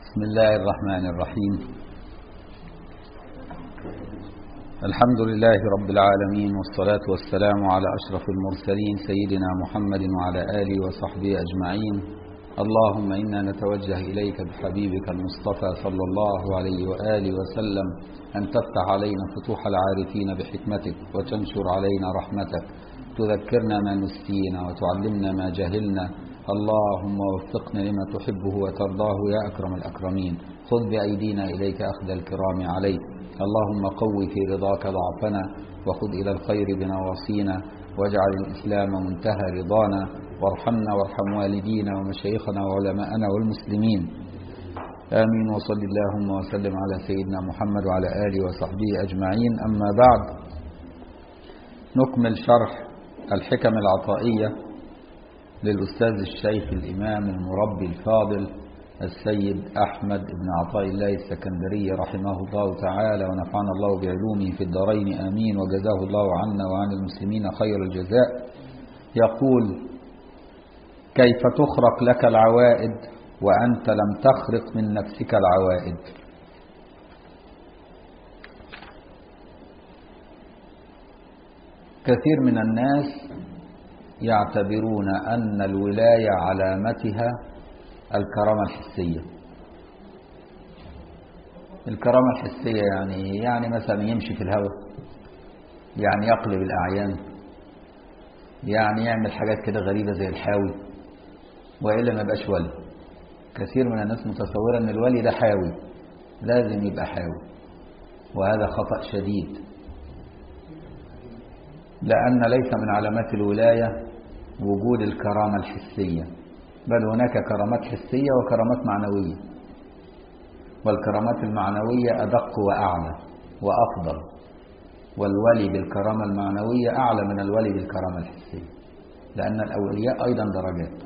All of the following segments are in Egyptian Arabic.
بسم الله الرحمن الرحيم الحمد لله رب العالمين والصلاة والسلام على أشرف المرسلين سيدنا محمد وعلى آله وصحبه أجمعين اللهم إنا نتوجه إليك بحبيبك المصطفى صلى الله عليه وآله وسلم أن تفتح علينا فتوح العارفين بحكمتك وتنشر علينا رحمتك تذكرنا ما نسينا وتعلمنا ما جهلنا اللهم وفقنا لما تحبه وترضاه يا أكرم الأكرمين خذ بأيدينا إليك أخذ الكرام عليك اللهم قوي في رضاك ضعفنا وخذ إلى الخير بنواصينا واجعل الإسلام منتهى رضانا وارحمنا وارحم والدينا ومشايخنا وعلماءنا والمسلمين آمين وصل اللهم وسلم على سيدنا محمد وعلى آله وصحبه أجمعين أما بعد نكمل شرح الحكم العطائية للأستاذ الشيخ الإمام المربي الفاضل السيد أحمد بن عطاء الله السكندري رحمه الله تعالى ونفعنا الله بعلومه في الدارين آمين وجزاه الله عنا وعن المسلمين خير الجزاء يقول كيف تخرق لك العوائد وأنت لم تخرق من نفسك العوائد كثير من الناس يعتبرون أن الولاية علامتها الكرامة الحسية الكرامة الحسية يعني يعني مثلا يمشي في الهواء يعني يقلب الأعيان يعني يعمل حاجات كده غريبة زي الحاوي وإلا ما يبقاش ولي كثير من الناس متصورة أن الولي ده حاوي لازم يبقى حاوي وهذا خطأ شديد لأن ليس من علامات الولاية وجود الكرامة الحسية بل هناك كرامات حسية وكرامات معنوية والكرامات المعنوية أدق وأعلى وأفضل والولي بالكرامة المعنوية أعلى من الولي بالكرامة الحسية لأن الأولياء أيضا درجات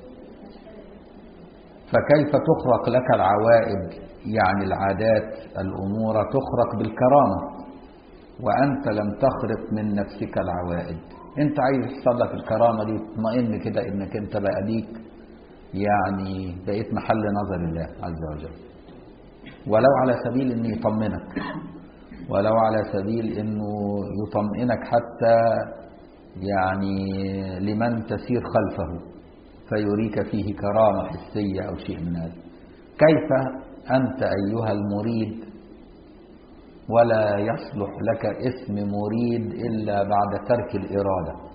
فكيف تخرق لك العوائد يعني العادات الأمور تخرق بالكرامة وأنت لم تخرق من نفسك العوائد أنت عايز يحصل لك الكرامة دي تطمئن كده إنك أنت بقى ليك يعني بقيت محل نظر الله عز وجل ولو على سبيل انه يطمنك ولو على سبيل انه يطمئنك حتى يعني لمن تسير خلفه فيريك فيه كرامة حسية أو شيء من هذا كيف أنت أيها المريد ولا يصلح لك اسم مريد إلا بعد ترك الإرادة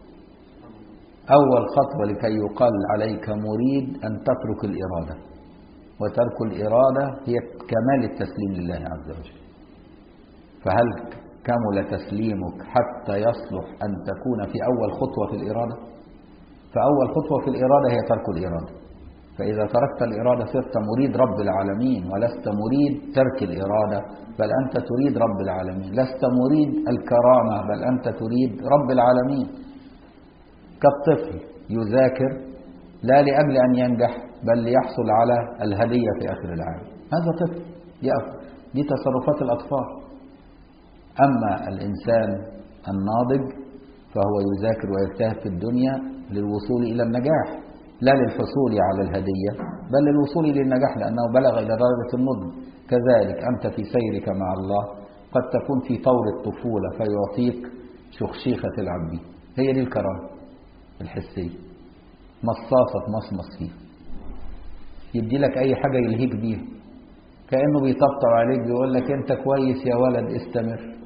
أول خطوة لكي يقال عليك مريد أن تترك الإرادة وترك الإرادة هي كمال التسليم لله عز وجل فهل كمل تسليمك حتى يصلح أن تكون في أول خطوة في الإرادة فأول خطوة في الإرادة هي ترك الإرادة فإذا تركت الإرادة صرت مريد رب العالمين ولست مريد ترك الإرادة بل أنت تريد رب العالمين لست مريد الكرامة بل أنت تريد رب العالمين كالطفل يذاكر لا لأجل أن ينجح بل ليحصل على الهدية في آخر العام هذا طفل دي تصرفات الأطفال أما الإنسان الناضج فهو يذاكر ويجتهد في الدنيا للوصول إلى النجاح لا للحصول على الهدية بل للوصول للنجاح لأنه بلغ إلى درجة النضج كذلك أنت في سيرك مع الله قد تكون في طور الطفولة فيعطيك شخشيخة تلعب بيه هي دي الكرامة الحسية مصاصة تمصمص فيه يدي لك أي حاجة يلهيك بيها كأنه بيطبطب عليك بيقول لك أنت كويس يا ولد استمر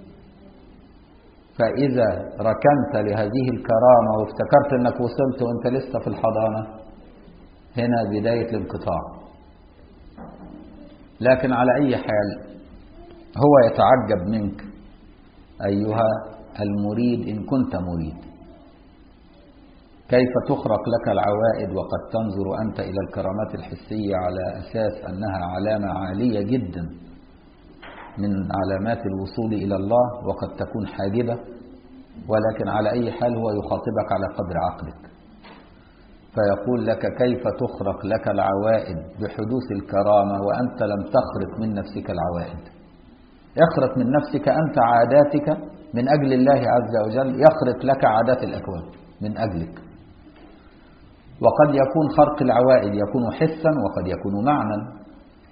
فإذا ركنت لهذه الكرامة وافتكرت أنك وصلت وأنت لسه في الحضانة هنا بداية الانقطاع لكن على أي حال هو يتعجب منك أيها المريد إن كنت مريد كيف تخرق لك العوائد وقد تنظر أنت إلى الكرامات الحسية على أساس أنها علامة عالية جدا من علامات الوصول إلى الله وقد تكون حاجبة ولكن على أي حال هو يخاطبك على قدر عقلك فيقول لك كيف تخرق لك العوائد بحدوث الكرامة وأنت لم تخرق من نفسك العوائد اخرق من نفسك أنت عاداتك من أجل الله عز وجل يخرق لك عادات الأكوان من أجلك وقد يكون خرق العوائد يكون حسا وقد يكون معنى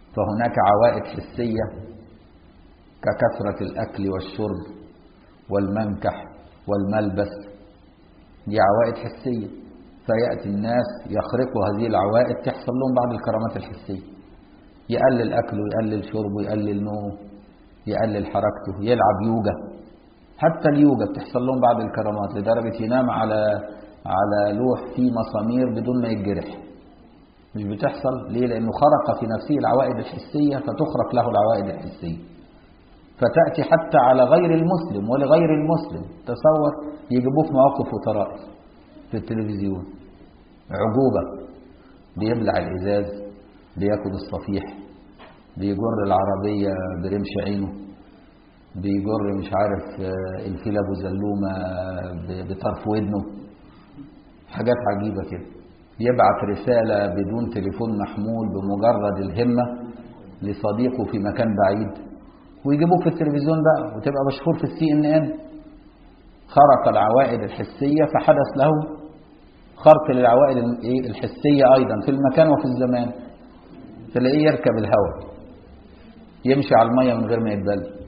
فهناك عوائد حسية ككثرة الأكل والشرب والمنكح والملبس دي عوائد حسية فيأتي الناس يخرقوا هذه العوائد تحصل لهم بعض الكرامات الحسية يقلل أكله يقلل شربه يقلل نومه يقلل حركته يلعب يوجا حتى اليوجا بتحصل لهم بعض الكرامات لدرجة ينام على على لوح فيه مسامير بدون ما يتجرح مش بتحصل ليه لأنه خرق في نفسه العوائد الحسية فتخرق له العوائد الحسية فتأتي حتى على غير المسلم ولغير المسلم تصور يجيبوه في مواقف وطرائف في التلفزيون عجوبة بيبلع الإزاز بياكل الصفيح بيجر العربية برمش عينه بيجر مش عارف الفيل ابو زلومه بطرف ودنه حاجات عجيبه كده يبعت رساله بدون تليفون محمول بمجرد الهمه لصديقه في مكان بعيد ويجيبوه في التلفزيون بقى وتبقى مشهور في السي ان ان خرق العوائد الحسيه فحدث له خرق للعوائد الحسيه ايضا في المكان وفي الزمان تلاقيه يركب الهواء يمشي على الميه من غير ما يتبل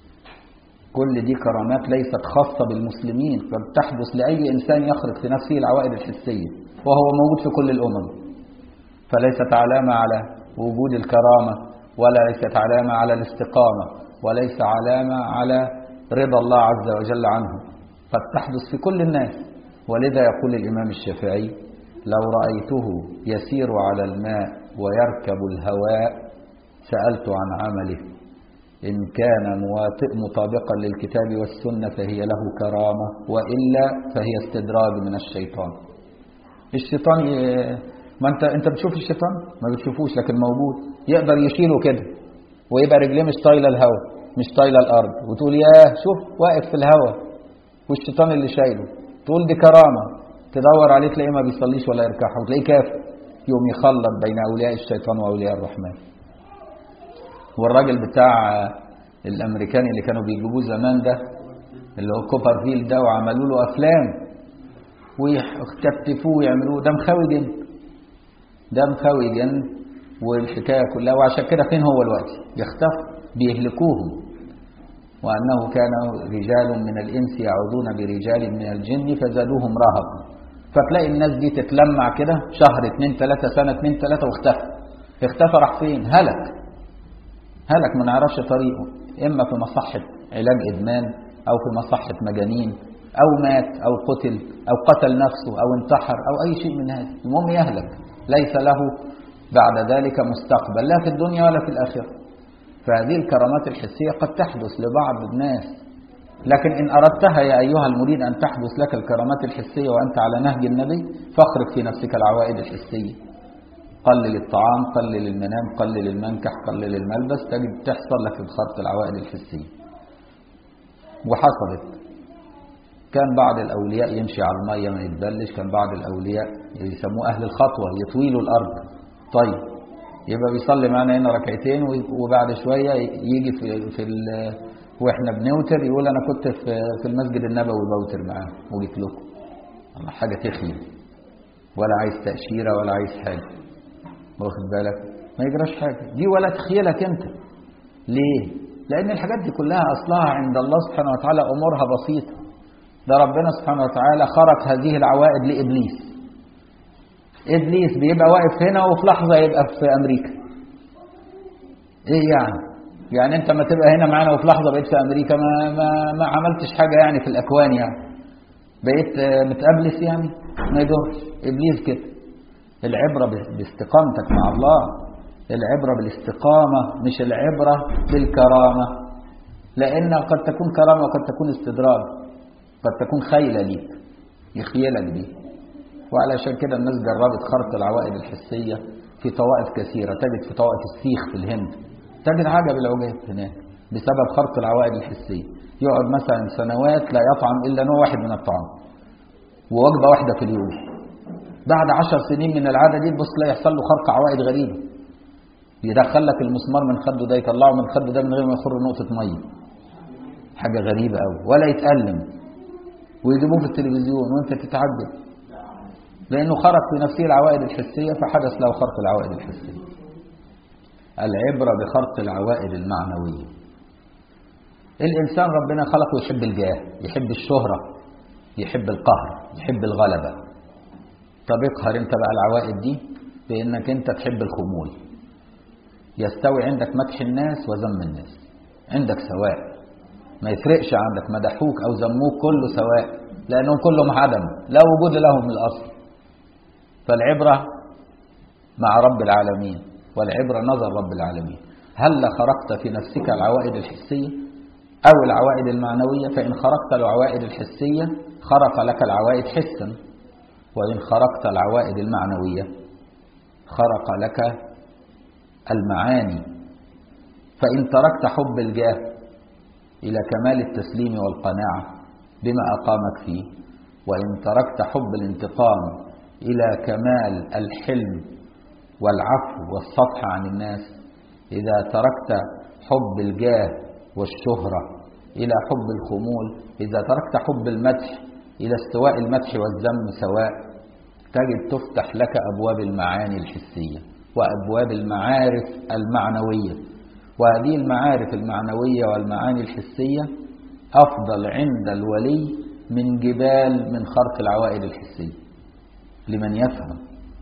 كل دي كرامات ليست خاصة بالمسلمين قد تحدث لأي إنسان يخرق في نفسه العوائد الحسية وهو موجود في كل الأمم فليست علامة على وجود الكرامة ولا ليست علامة على الاستقامة وليس علامة على رضا الله عز وجل عنه قد تحدث في كل الناس ولذا يقول الإمام الشافعي لو رأيته يسير على الماء ويركب الهواء سألت عن عمله إن كان مطابقا للكتاب والسنة فهي له كرامة وإلا فهي استدراج من الشيطان الشيطان ي... ما انت انت بتشوف الشيطان ما بتشوفوش لكن موجود يقدر يشيله كده ويبقى رجليه مش طايله الهواء مش طايله الارض وتقول ياه شوف واقف في الهواء والشيطان اللي شايله تقول دي كرامه تدور عليه تلاقيه ما بيصليش ولا يركعها وتلاقيه كافر يوم يخلط بين اولياء الشيطان واولياء الرحمن والراجل بتاع الامريكاني اللي كانوا بيجيبوه زمان ده اللي هو كوبرفيل ده وعملوا له افلام ويكتفوه ويعملوه ده مخاوي جن ده مخاوي جن والحكايه كلها وعشان كده فين هو الوقت يختفوا بيهلكوهم وانه كان رجال من الانس يعوذون برجال من الجن فزادوهم رهقا فتلاقي الناس دي تتلمع كده شهر اتنين تلاته سنه اتنين تلاته واختفى اختفى راح فين هلك هلك ما نعرفش طريقه اما في مصحه علاج ادمان او في مصحه مجانين او مات او قتل او قتل نفسه او انتحر او اي شيء من هذا المهم يهلك ليس له بعد ذلك مستقبل لا في الدنيا ولا في الاخره فهذه الكرامات الحسيه قد تحدث لبعض الناس لكن ان اردتها يا ايها المريد ان تحدث لك الكرامات الحسيه وانت على نهج النبي فاخرج في نفسك العوائد الحسيه قلل الطعام قلل المنام قلل المنكح قلل الملبس تجد تحصل لك خرق العوائد الحسية وحصلت كان بعض الأولياء يمشي على المية ما يتبلش كان بعض الأولياء يسموه أهل الخطوة يطويلوا الأرض طيب يبقى بيصلي معانا هنا ركعتين وبعد شوية يجي في, في واحنا بنوتر يقول أنا كنت في, في المسجد النبوي بوتر معاه وجيت لكم الله حاجة تخيل ولا عايز تأشيرة ولا عايز حاجة واخد بالك ما يجراش حاجه دي ولا تخيلك انت ليه لان الحاجات دي كلها اصلها عند الله سبحانه وتعالى امورها بسيطه ده ربنا سبحانه وتعالى خرق هذه العوائد لابليس ابليس بيبقى واقف هنا وفي لحظه يبقى في امريكا ايه يعني يعني انت ما تبقى هنا معانا وفي لحظه بقيت في امريكا ما ما ما عملتش حاجه يعني في الاكوان يعني بقيت متقبلس يعني ما يدورش ابليس كده العبرة باستقامتك مع الله العبرة بالاستقامة مش العبرة بالكرامة لأن قد تكون كرامة وقد تكون استدراج قد تكون خيلة ليك يخيلك بيه وعلشان كده الناس جربت خرق العوائد الحسية في طوائف كثيرة تجد في طوائف السيخ في الهند تجد عجب العجاب هناك بسبب خرق العوائد الحسية يقعد مثلا سنوات لا يطعم إلا نوع واحد من الطعام ووجبة واحدة في اليوم بعد عشر سنين من العادة دي تبص تلاقي يحصل له خرق عوائد غريبة يدخل لك المسمار من خده ده يطلعه من خده ده من غير ما يخر نقطة مية حاجة غريبة قوي ولا يتألم ويجيبوه في التلفزيون وانت تتعجب لأنه خرق في نفسه العوائد الحسية فحدث له خرق العوائد الحسية العبرة بخرق العوائد المعنوية الإنسان ربنا خلقه يحب الجاه يحب الشهرة يحب القهر يحب الغلبة طب اقهر انت بقى العوائد دي بانك انت تحب الخمول يستوي عندك مدح الناس وذم الناس عندك سواء ما يفرقش عندك مدحوك او ذموك كله سواء لانهم كلهم عدم لا وجود لهم من الاصل فالعبره مع رب العالمين والعبره نظر رب العالمين هل خرقت في نفسك العوائد الحسيه او العوائد المعنويه فان خرقت العوائد الحسيه خرق لك العوائد حسا وان خرقت العوائد المعنويه خرق لك المعاني فإن تركت حب الجاه إلى كمال التسليم والقناعة بما أقامك فيه وإن تركت حب الانتقام إلى كمال الحلم والعفو والصفح عن الناس إذا تركت حب الجاه والشهرة إلى حب الخمول إذا تركت حب المدح إلى استواء المدح والذم سواء تجد تفتح لك أبواب المعاني الحسية وأبواب المعارف المعنوية وهذه المعارف المعنوية والمعاني الحسية أفضل عند الولي من جبال من خرق العوائد الحسية لمن يفهم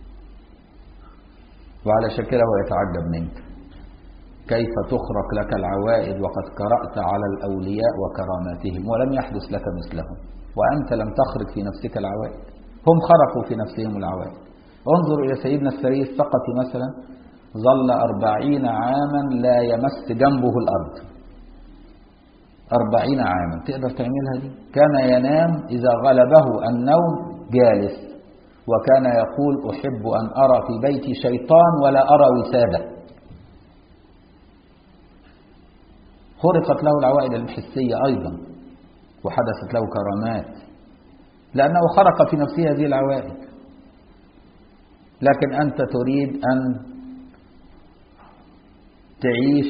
وعلى شكله هو يتعجب منك كيف تخرق لك العوائد وقد قرأت على الأولياء وكراماتهم ولم يحدث لك مثلهم وأنت لم تخرق في نفسك العوائد هم خرقوا في نفسهم العوائد انظر إلى سيدنا السري الثقفي مثلا ظل أربعين عاما لا يمس جنبه الأرض أربعين عاما تقدر تعملها دي كان ينام إذا غلبه النوم جالس وكان يقول أحب أن أرى في بيتي شيطان ولا أرى وسادة خرقت له العوائد الحسية أيضا وحدثت له كرامات لأنه خرق في نفسه هذه العوائد لكن أنت تريد أن تعيش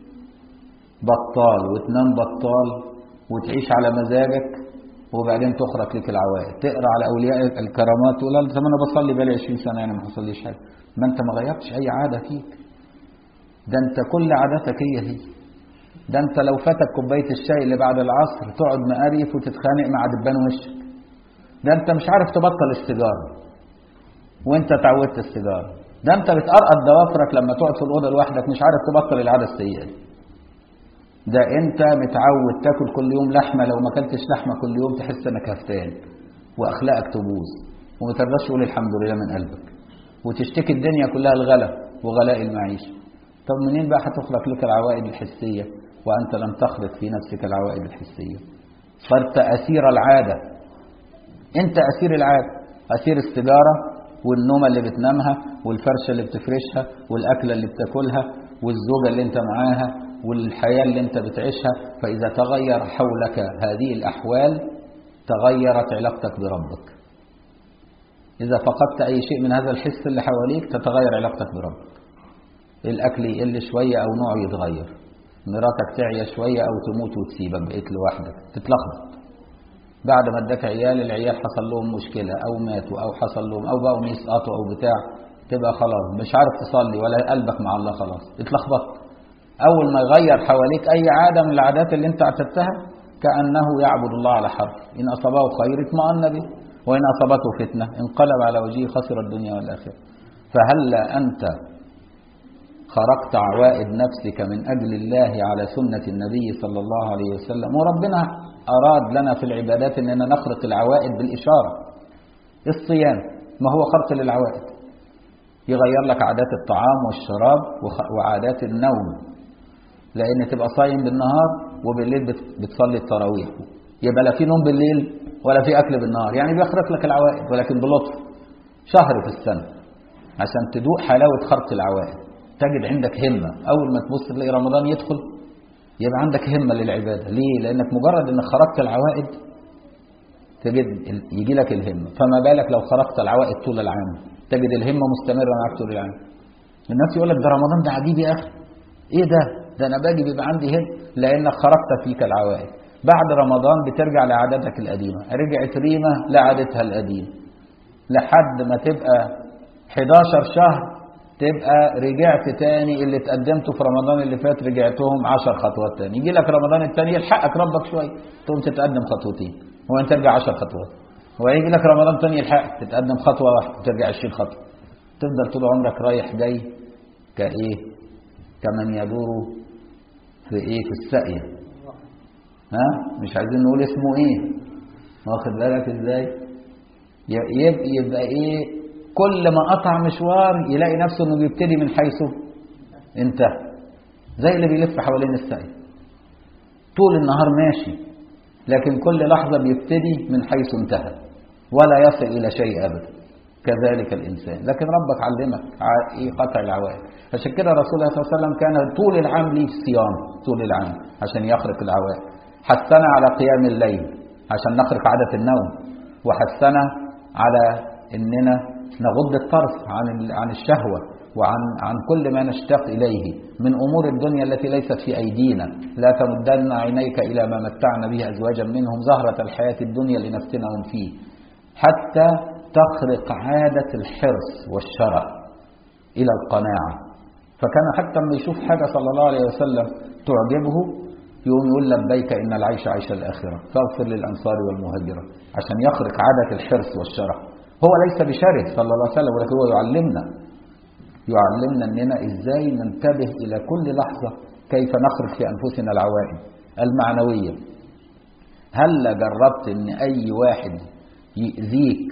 بطال وتنام بطال وتعيش على مزاجك وبعدين تخرق لك العوائد تقرا على اولياء الكرامات تقول لا انا بصلي بقالي 20 سنه يعني ما حصليش حاجه ما انت ما غيرتش اي عاده فيك ده انت كل عاداتك هي هي ده انت لو فاتك كوبايه الشاي اللي بعد العصر تقعد مقريف وتتخانق مع دبان وشك ده انت مش عارف تبطل السيجاره وانت تعودت السيجاره ده انت بتقرقط ضوافرك لما تقعد في الاوضه لوحدك مش عارف تبطل العاده السيئه دي ده انت متعود تاكل كل يوم لحمه لو ما اكلتش لحمه كل يوم تحس انك هفتان واخلاقك تبوظ وما ترضاش تقول الحمد لله من قلبك وتشتكي الدنيا كلها الغلا وغلاء المعيشه طب منين بقى هتخلق لك العوائد الحسيه وانت لم تخلق في نفسك العوائد الحسيه صرت اسير العاده انت اسير العاده اسير السيجاره والنومه اللي بتنامها والفرشه اللي بتفرشها والاكله اللي بتاكلها والزوجه اللي انت معاها والحياة اللي انت بتعيشها فإذا تغير حولك هذه الأحوال تغيرت علاقتك بربك إذا فقدت أي شيء من هذا الحس اللي حواليك تتغير علاقتك بربك الأكل يقل شوية أو نوعه يتغير مراتك تعيا شوية أو تموت وتسيبك بقيت لوحدك تتلخبط بعد ما اداك عيال العيال حصل لهم مشكلة أو ماتوا أو حصل لهم أو بقوا يسقطوا أو بتاع تبقى خلاص مش عارف تصلي ولا قلبك مع الله خلاص اتلخبطت أول ما يغير حواليك أي عادة من العادات اللي أنت اعتدتها كأنه يعبد الله على حرف إن أصابه خير اطمأن به وإن أصابته فتنة انقلب على وجهه خسر الدنيا والآخرة فهل أنت خرقت عوائد نفسك من أجل الله على سنة النبي صلى الله عليه وسلم وربنا أراد لنا في العبادات أننا نخرق العوائد بالإشارة الصيام ما هو خرق للعوائد يغير لك عادات الطعام والشراب وعادات النوم لان تبقى صايم بالنهار وبالليل بتصلي التراويح يبقى لا في نوم بالليل ولا في اكل بالنهار يعني بيخرق لك العوائد ولكن بلطف شهر في السنه عشان تدوق حلاوه خرق العوائد تجد عندك همه اول ما تبص تلاقي رمضان يدخل يبقى عندك همه للعباده ليه لانك مجرد انك خرقت العوائد تجد يجي لك الهمه فما بالك لو خرقت العوائد طول العام تجد الهمه مستمره معاك طول العام الناس يقول لك ده رمضان ده عجيب يا اخي ايه ده ده انا باجي بيبقى عندي هم لانك خرقت فيك العوائد بعد رمضان بترجع لعاداتك القديمه رجعت ريمه لعادتها القديمه لحد ما تبقى 11 شهر تبقى رجعت تاني اللي تقدمته في رمضان اللي فات رجعتهم عشر خطوات تاني يجي لك رمضان التاني يلحقك ربك شوية تقوم تتقدم خطوتين وانت ترجع عشر خطوات ويجي لك رمضان تاني يلحقك تتقدم خطوة واحدة وترجع 20 خطوة تفضل طول عمرك رايح جاي كايه كمن يدور في ايه في الساقية ها مش عايزين نقول اسمه ايه واخد بالك ازاي يبقى, يبقى ايه كل ما قطع مشوار يلاقي نفسه انه بيبتدي من حيث انتهى زي اللي بيلف حوالين الساقية طول النهار ماشي لكن كل لحظة بيبتدي من حيث انتهى ولا يصل إلى شيء أبدا كذلك الإنسان لكن ربك علمك إيه قطع العوائد عشان كده رسول الله صلى الله عليه وسلم كان طول العام ليه صيام طول العام عشان يخرق العوائد حثنا على قيام الليل عشان نخرق عادة النوم وحثنا على إننا نغض الطرف عن عن الشهوة وعن عن كل ما نشتاق إليه من أمور الدنيا التي ليست في أيدينا لا تمدن عينيك إلى ما متعنا به أزواجا منهم زهرة الحياة الدنيا لنفتنهم فيه حتى تخرق عادة الحرص والشرع إلى القناعة فكان حتى لما يشوف حاجة صلى الله عليه وسلم تعجبه يقوم يقول لبيك إن العيش عيش الآخرة فاغفر للأنصار والمهاجرة عشان يخرق عادة الحرص والشرع هو ليس بشره صلى الله عليه وسلم ولكن هو يعلمنا يعلمنا أننا إزاي ننتبه إلى كل لحظة كيف نخرج في أنفسنا العوائد المعنوية هل جربت أن أي واحد يؤذيك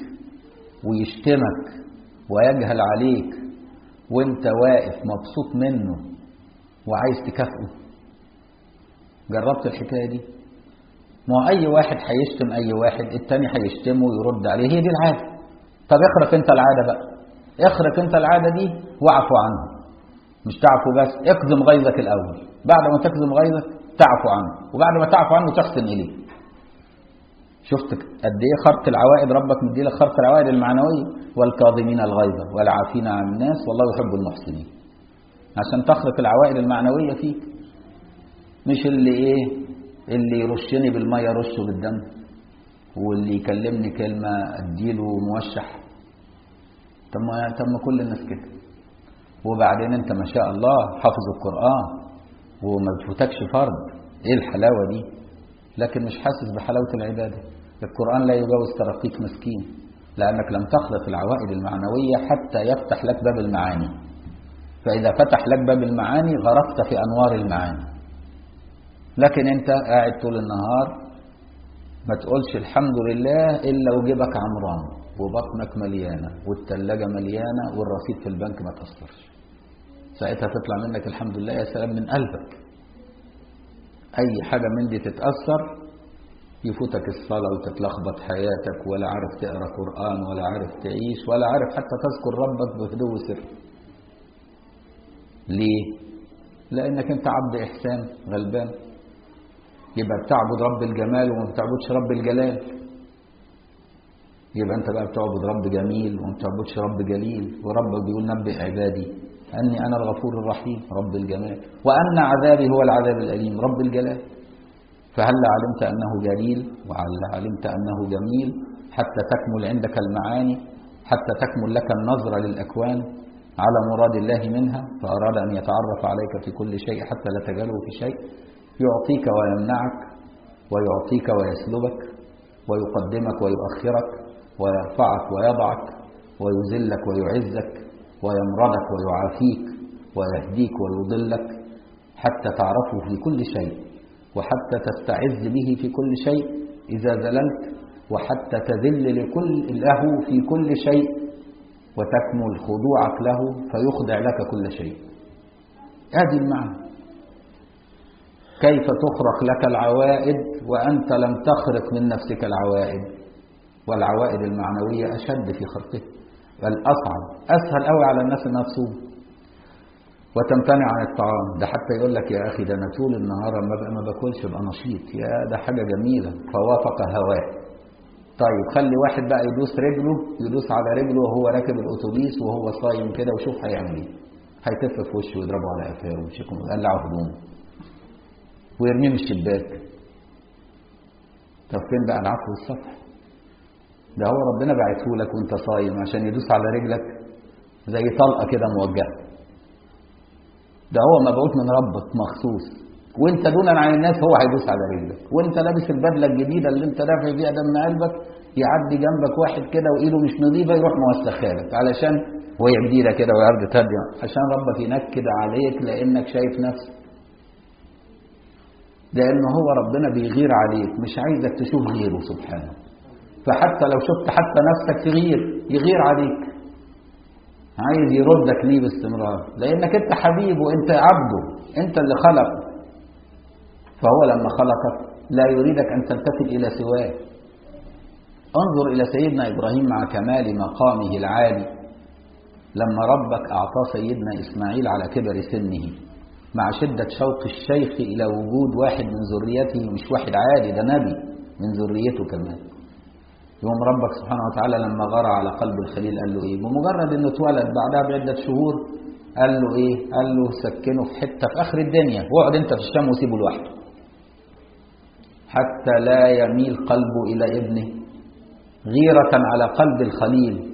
ويشتمك ويجهل عليك وانت واقف مبسوط منه وعايز تكافئه جربت الحكاية دي ما أي واحد هيشتم أي واحد التاني هيشتمه ويرد عليه هي دي العادة طب اخرق انت العادة بقى اخرق انت العادة دي واعفو عنه مش تعفو بس اقزم غيظك الأول بعد ما تقزم غيظك تعفو عنه وبعد ما تعفو عنه تحسن إليه شفت قد ايه خرق العوائد ربك مديلك خرق العوائد المعنوية والكاظمين الغيظ والعافين عن الناس والله يحب المحسنين عشان تخرق العوائد المعنوية فيك مش اللي ايه اللي يرشني بالمية رشه بالدم واللي يكلمني كلمة اديله موشح طب ما طب ما كل الناس كده وبعدين انت ما شاء الله حافظ القرآن وما بتفوتكش فرض ايه الحلاوة دي لكن مش حاسس بحلاوة العبادة القرآن لا يجاوز ترقيك مسكين لأنك لم تخلق العوائد المعنوية حتى يفتح لك باب المعاني فإذا فتح لك باب المعاني غرقت في أنوار المعاني لكن أنت قاعد طول النهار ما تقولش الحمد لله إلا وجبك عمران وبطنك مليانة والتلاجة مليانة والرصيد في البنك ما تأثرش ساعتها تطلع منك الحمد لله يا سلام من قلبك أي حاجة من دي تتأثر يفوتك الصلاة وتتلخبط حياتك ولا عارف تقرأ قرآن ولا عارف تعيش ولا عارف حتى تذكر ربك بهدوء سر ليه؟ لأنك أنت عبد إحسان غلبان يبقى بتعبد رب الجمال وما بتعبدش رب الجلال يبقى أنت بقى بتعبد رب جميل وما بتعبدش رب جليل وربك بيقول نبئ عبادي أني أنا الغفور الرحيم رب الجمال وأن عذابي هو العذاب الأليم رب الجلال فهل علمت أنه جليل وهل علمت أنه جميل حتى تكمل عندك المعاني حتى تكمل لك النظرة للأكوان على مراد الله منها فأراد أن يتعرف عليك في كل شيء حتى لا تجاله في شيء يعطيك ويمنعك ويعطيك ويسلبك ويقدمك ويؤخرك ويرفعك ويضعك ويذلك ويعزك ويمرضك ويعافيك ويهديك ويضلك حتى تعرفه في كل شيء وحتى تستعز به في كل شيء إذا ذللت وحتى تذل لكل له في كل شيء وتكمل خضوعك له فيخضع لك كل شيء هذه المعنى كيف تخرق لك العوائد وأنت لم تخرق من نفسك العوائد والعوائد المعنوية أشد في خرقها بل أصعب أسهل قوي على الناس انها تصوم وتمتنع عن الطعام ده حتى يقول لك يا أخي ده أنا طول النهار ما بقى ما باكلش ابقى نشيط يا ده حاجة جميلة فوافق هواه طيب خلي واحد بقى يدوس رجله يدوس على رجله وهو راكب الأتوبيس وهو صايم كده وشوف هيعمل ايه هيتف في وشه ويضربه على قفاه ويمسكه ويقلعه هدومه ويرميه من الشباك طب فين بقى العفو والصفح ده هو ربنا بعته لك وانت صايم عشان يدوس على رجلك زي طلقة كده موجهة ده هو مبعوث من ربك مخصوص وانت دونا عن الناس هو هيدوس على رجلك وانت لابس البدله الجديده اللي انت دافع فيها دم قلبك يعدي جنبك واحد كده وايده مش نظيفه يروح موسخها لك علشان وهي جديده كده ويعرض تهدي عشان ربك ينكد عليك لانك شايف نفسك لان هو ربنا بيغير عليك مش عايزك تشوف غيره سبحانه فحتى لو شفت حتى نفسك تغير يغير عليك عايز يردك ليه باستمرار لانك انت حبيبه وانت عبده انت اللي خلقه فهو لما خلقك لا يريدك ان تلتفت الى سواه انظر الى سيدنا ابراهيم مع كمال مقامه العالي لما ربك اعطاه سيدنا اسماعيل على كبر سنه مع شدة شوق الشيخ إلى وجود واحد من ذريته مش واحد عادي ده نبي من ذريته كمان يوم ربك سبحانه وتعالى لما غار على قلب الخليل قال له ايه بمجرد انه اتولد بعدها بعدة شهور قال له ايه قال له سكنه في حتة في اخر الدنيا واقعد انت في الشام وسيبه لوحده حتى لا يميل قلبه الى ابنه غيرة على قلب الخليل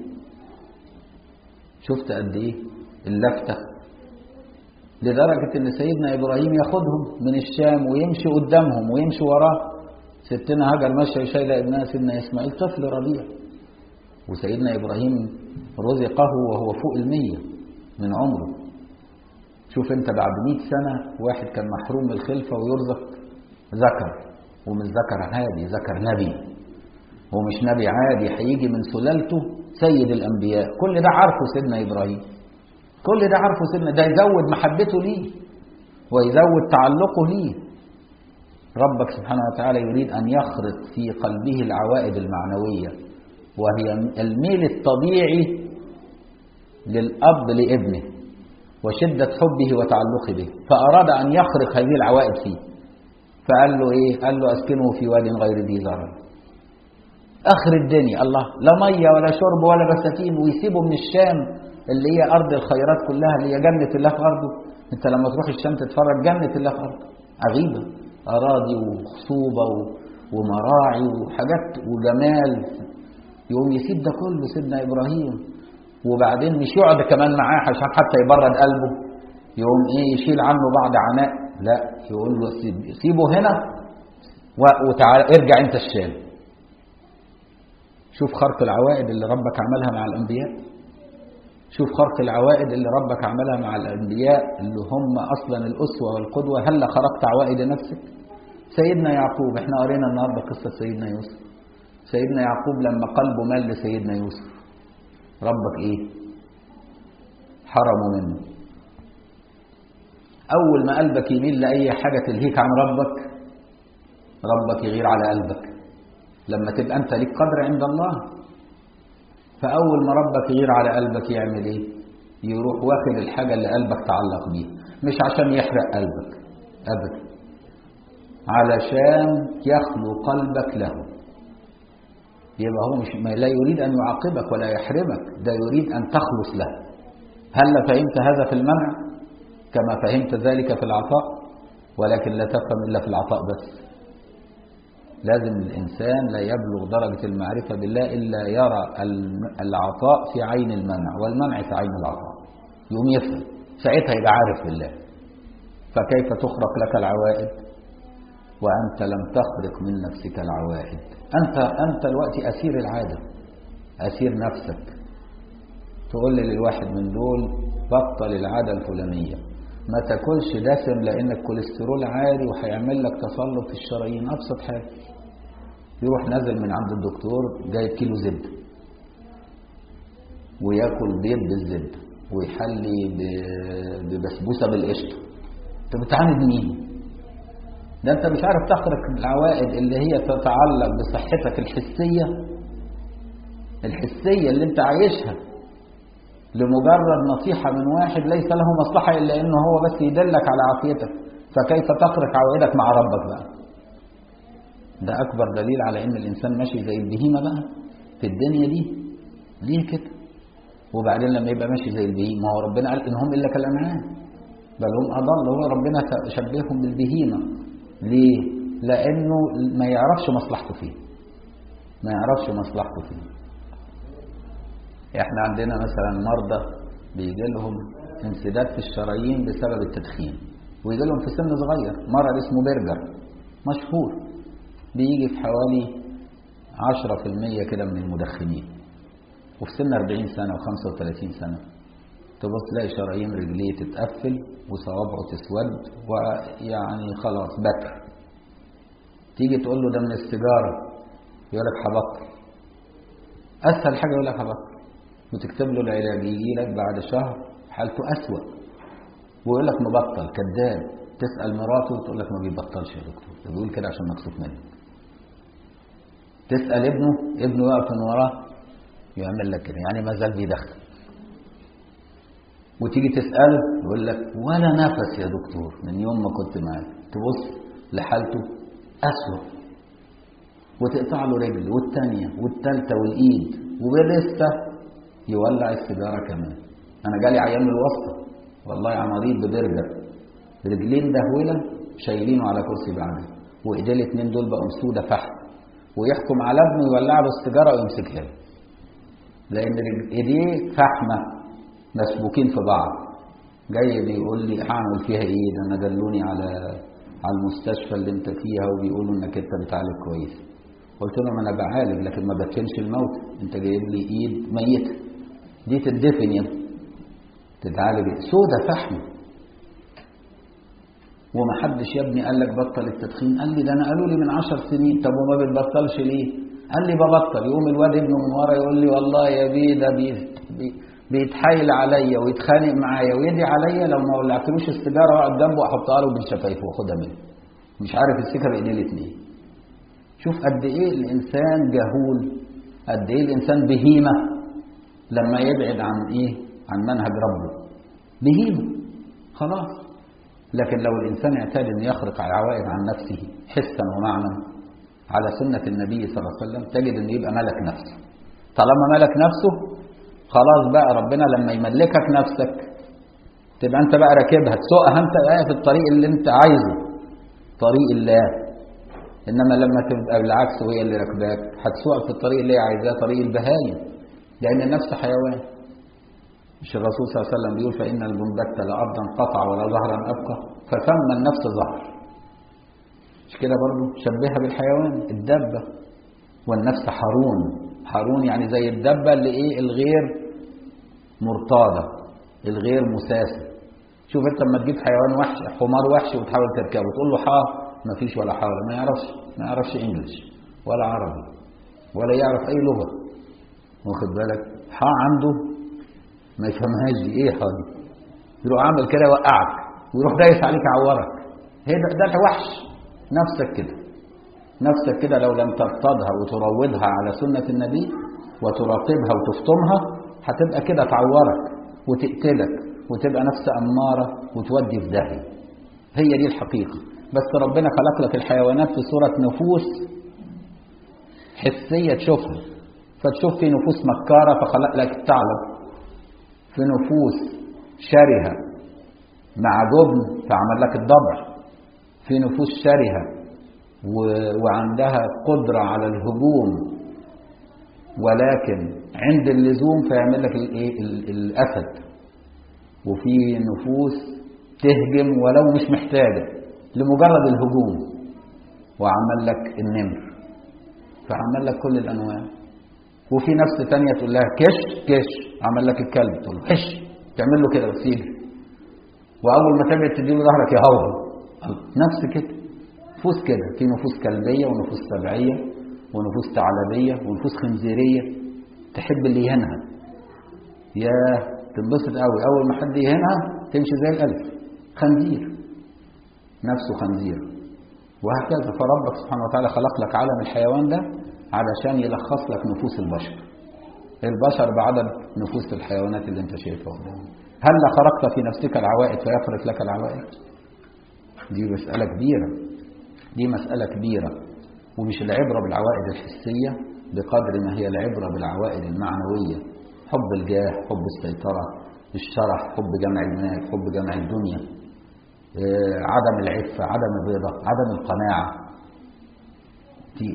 شفت قد ايه اللفتة لدرجة ان سيدنا ابراهيم ياخدهم من الشام ويمشي قدامهم ويمشي وراه ستنا هاجر ماشيه شايله ابنها سيدنا اسماعيل طفل رضيع وسيدنا ابراهيم رزقه وهو فوق المية من عمره شوف انت بعد مئة سنة واحد كان محروم من الخلفة ويرزق ذكر ومش ذكر عادي ذكر نبي ومش نبي عادي هيجي من سلالته سيد الانبياء كل ده عارفه سيدنا ابراهيم كل ده عارفه سيدنا ده يزود محبته ليه ويزود تعلقه ليه ربك سبحانه وتعالى يريد أن يخرق في قلبه العوائد المعنوية وهي الميل الطبيعي للأب لابنه وشدة حبه وتعلقه به فأراد أن يخرق هذه العوائد فيه فقال له إيه قال له أسكنه في واد غير ذي زرع آخر الدنيا الله لا مية ولا شرب ولا بساتين ويسيبه من الشام اللي هي أرض الخيرات كلها اللي هي جنة الله في أرضه أنت لما تروح الشام تتفرج جنة الله في أرضه عجيبة أراضي وخصوبة ومراعي وحاجات وجمال يقوم يسيب ده كله سيدنا إبراهيم وبعدين مش يقعد كمان معاه عشان حتى يبرد قلبه يقوم إيه يشيل عنه بعض عناء لا يقول له سيبه هنا وتعال ارجع أنت الشام شوف خرق العوائد اللي ربك عملها مع الأنبياء شوف خرق العوائد اللي ربك عملها مع الأنبياء اللي هم أصلا الأسوة والقدوة هل خرقت عوائد نفسك سيدنا يعقوب احنا قرينا النهاردة قصة سيدنا يوسف سيدنا يعقوب لما قلبه مال لسيدنا يوسف ربك ايه حرمه منه أول ما قلبك يميل لأي حاجة تلهيك عن ربك ربك يغير على قلبك لما تبقى أنت ليك قدر عند الله فأول ما ربك يغير على قلبك يعمل إيه؟ يروح واخد الحاجة اللي قلبك تعلق بيها مش عشان يحرق قلبك أبدا علشان يخلو قلبك له يبقى هو مش ما لا يريد أن يعاقبك ولا يحرمك ده يريد أن تخلص له هل فهمت هذا في المنع كما فهمت ذلك في العطاء ولكن لا تفهم إلا في العطاء بس لازم الإنسان لا يبلغ درجة المعرفة بالله إلا يرى العطاء في عين المنع والمنع في عين العطاء يوم يفهم ساعتها يبقى عارف بالله فكيف تخرق لك العوائد وأنت لم تخرق من نفسك العوائد أنت أنت الوقت أسير العادة أسير نفسك تقول لي للواحد من دول بطل العادة الفلانية ما تاكلش دسم لان الكوليسترول عالي وهيعمل لك تصلب في الشرايين ابسط حاجه يروح نازل من عند الدكتور جايب كيلو زبده وياكل بيض بالزبده ويحلي ببسبوسه بالقشطه انت بتعاند مين ده انت مش عارف تخرق العوائد اللي هي تتعلق بصحتك الحسيه الحسيه اللي انت عايشها لمجرد نصيحة من واحد ليس له مصلحة إلا إنه هو بس يدلك على عافيتك فكيف تخرق عوائدك مع ربك بقى ده أكبر دليل على إن الإنسان ماشي زي البهيمة بقى في الدنيا دي ليه كده وبعدين لما يبقى ماشي زي البهيمة ما هو ربنا قال إنهم إلا كالأنعام بل هم أضل هو ربنا شبههم بالبهيمة ليه لأنه ما يعرفش مصلحته فيه ما يعرفش مصلحته فيه احنا عندنا مثلا مرضى بيجي لهم انسداد في الشرايين بسبب التدخين ويجي لهم في سن صغير مرض اسمه برجر مشهور بيجي في حوالي 10% كده من المدخنين وفي سن 40 سنة و35 سنة تبص تلاقي شرايين رجليه تتقفل وصوابعه تسود ويعني خلاص بكر تيجي تقول له ده من السيجارة يقول لك هبطل أسهل حاجة يقول لك هبطل وتكتب له العلاج يجي لك بعد شهر حالته أسوأ ويقول لك مبطل كذاب تسأل مراته تقول لك ما بيبطلش يا دكتور ده بيقول كده عشان مكسوف منك تسأل ابنه ابنه يقف من وراه يعمل لك كده يعني ما زال بيدخن وتيجي تسأله يقول لك ولا نفس يا دكتور من يوم ما كنت معاك تبص لحالته أسوأ وتقطع له رجل والتانية والتالتة والإيد ولسه يولع السيجارة كمان أنا جالي عيان من الوسطى والله يا مريض ببرجر رجلين دهولة شايلينه على كرسي بعدي وإيديه الاتنين دول بقوا سودة فحم ويحكم على ابنه يولع له السيجارة ويمسكها له لأن إيديه فحمة مسبوكين في بعض جاي بيقول لي هعمل فيها ايه ده انا دلوني على على المستشفى اللي انت فيها وبيقولوا انك انت بتعالج كويس قلت لهم انا بعالج لكن ما بدفنش الموت انت جايب لي ايد ميته دي تدفن يا تتعالج سودة فحم وما حدش يا ابني قال لك بطل التدخين قال لي ده انا قالوا لي من عشر سنين طب وما بتبطلش ليه قال لي ببطل يقوم الواد ابنه من ورا يقول لي والله يا بيه ده بي بي بيتحايل عليا ويتخانق معايا ويدي عليا لو ما ولعتلوش السيجاره واقعد جنبه احطها له بين شفايفه واخدها منه مش عارف يمسكها بايديه الاثنين شوف قد ايه الانسان جهول قد ايه الانسان بهيمه لما يبعد عن ايه عن منهج ربه بهيمه خلاص لكن لو الانسان اعتاد ان يخرق عوائد عن نفسه حسا ومعنى على سنه النبي صلى الله عليه وسلم تجد انه يبقى ملك نفسه طالما ملك نفسه خلاص بقى ربنا لما يملكك نفسك تبقى انت بقى راكبها تسوقها انت بقى في الطريق اللي انت عايزه طريق الله انما لما تبقى بالعكس وهي اللي راكباك هتسوق في الطريق اللي هي عايزاه طريق البهايم لان النفس حيوان مش الرسول صلى الله عليه وسلم بيقول فان البنبت لا ارضا قطع ولا ظهرا ابقى فثم النفس ظهر مش كده برضه شبهها بالحيوان الدبه والنفس حرون حرون يعني زي الدبة اللي ايه الغير مرتاضة الغير مساسة شوف انت لما تجيب حيوان وحش حمار وحش وتحاول تركبه وتقول له حا ما فيش ولا حاول ما يعرفش ما يعرفش انجلش ولا عربي ولا يعرف اي لغة واخد بالك حا عنده ما يفهمهاش دي ايه حا دي يروح عامل كده يوقعك ويروح دايس عليك يعورك هي ده, ده وحش نفسك كده نفسك كده لو لم ترتضها وتروضها على سنة النبي وتراقبها وتفطمها هتبقى كده تعورك وتقتلك وتبقى نفس أمارة وتودي في داهية هي دي الحقيقة بس ربنا خلق لك الحيوانات في صورة نفوس حسية تشوفها فتشوف في نفوس مكارة فخلق لك الثعلب في نفوس شرهة مع جبن فعمل لك الضبع في نفوس شرهة وعندها قدرة على الهجوم ولكن عند اللزوم فيعمل لك الايه الاسد وفي نفوس تهجم ولو مش محتاجة لمجرد الهجوم وعمل لك النمر فعمل لك كل الانواع وفي نفس تانية تقول لها كش كش عمل لك الكلب تقول له كش تعمل له كده بس يجري واول ما تبعد تديله ظهرك يهوهو نفس كده نفوس كده في نفوس كلبية ونفوس سبعية ونفوس ثعلبية ونفوس خنزيرية تحب اللي يهنها يا تنبسط قوي أول ما حد يهنها تمشي زي الألف خنزير نفسه خنزير وهكذا فربك سبحانه وتعالى خلق لك عالم الحيوان ده علشان يلخص لك نفوس البشر البشر بعدد نفوس الحيوانات اللي انت شايفها قدامك هل خرقت في نفسك العوائد فيخرق لك العوائد دي مسألة كبيرة دي مسألة كبيرة ومش العبرة بالعوائد الحسية بقدر ما هي العبرة بالعوائد المعنوية حب الجاه حب السيطرة الشرف حب جمع المال حب جمع الدنيا عدم العفة عدم الرضا عدم القناعة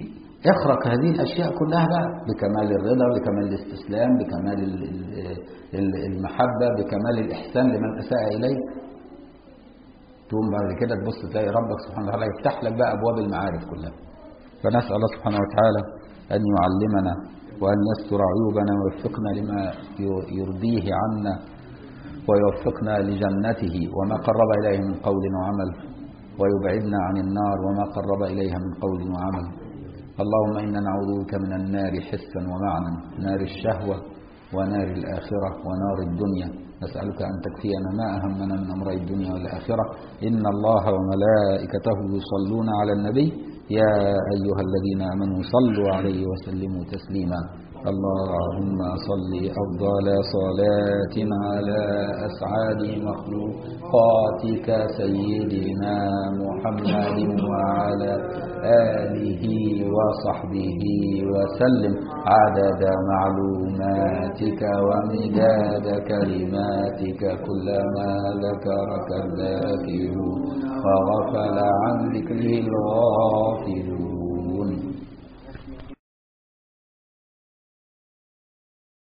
اخرق هذه الأشياء كلها بقى بكمال الرضا بكمال الاستسلام بكمال ال- ال- المحبة بكمال الإحسان لمن أساء إليك تقوم بعد كده تبص تلاقي ربك سبحانه وتعالى يفتح لك بقى أبواب المعارف كلها فنسأل الله سبحانه وتعالى أن يعلمنا وأن يستر عيوبنا ويوفقنا لما ي- يرضيه عنا ويوفقنا لجنته وما قرب إليه من قول وعمل ويبعدنا عن النار وما قرب إليها من قول وعمل اللهم إنا نعوذ بك من النار حسا ومعنى نار الشهوة ونار الآخرة ونار الدنيا نسألك أن تكفينا ما أهمنا من أمر الدنيا والآخرة إن الله وملائكته يصلون على النبي يا أيها الذين آمنوا صلوا عليه وسلموا تسليما اللهم صل أفضل صلاة على أسعد مخلوقاتك سيدنا محمد وعلى آله وصحبه وسلم عدد معلوماتك ومداد كلماتك كلما ذكرك الذاكرون وغفل عن ذكره الغافلون